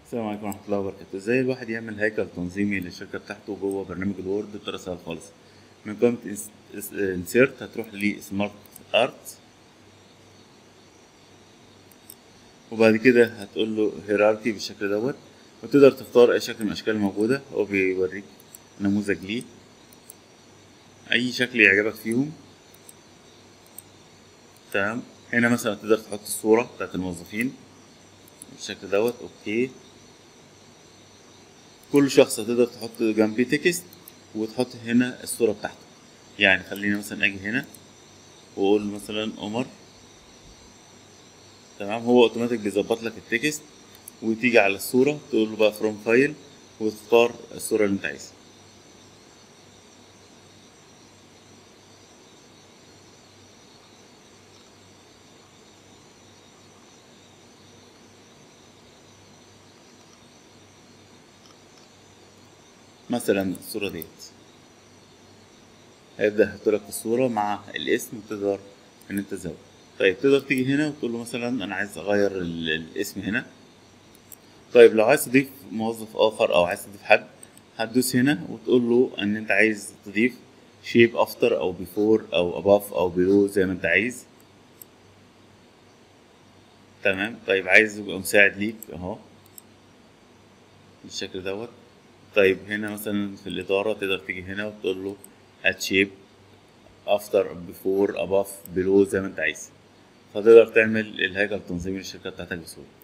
السلام عليكم ورحمة الله وبركاته ازاي الواحد يعمل هيكل تنظيمي للشركة بتاعته جوه برنامج الوورد بطريقة سهلة خالص من قائمة انسيرت هتروح لسمارت ارت وبعد كده هتقول له هيراركي بالشكل دوت وتقدر تختار اي شكل من الاشكال الموجودة هو بيوريك نموذج ليه اي شكل يعجبك فيهم تمام هنا مثلا تقدر تحط الصورة بتاعت الموظفين بالشكل دوت اوكي كل شخص هتقدر تحط جنبيه تكست وتحط هنا الصورة بتاعته يعني خلينا مثلا اجي هنا واقول مثلا عمر تمام هو اوتوماتيك بيظبط لك التكست وتيجي على الصورة تقول له بقى فروم فايل وتختار الصورة اللي انت عايزها مثلا الصورة ديت هيبدأ يحط لك الصورة مع الاسم وتقدر إن أنت تزود طيب تقدر تيجي هنا وتقول له مثلا أنا عايز أغير ال- الاسم هنا طيب لو عايز تضيف موظف آخر أو عايز تضيف حد هتدوس هنا وتقول له إن أنت عايز تضيف شيب أفتر أو بيفور أو أباف أو بيلو زي ما أنت عايز تمام طيب عايز يبقى مساعد ليك أهو بالشكل دوت طيب هنا مثلا في الإدارة تقدر تيجي هنا وتقول له هات شيب افتر بيفور اباف بلو زي ما انت عايز فتقدر تعمل الهيكل التنظيمي للشركة بتاعتك بسهولة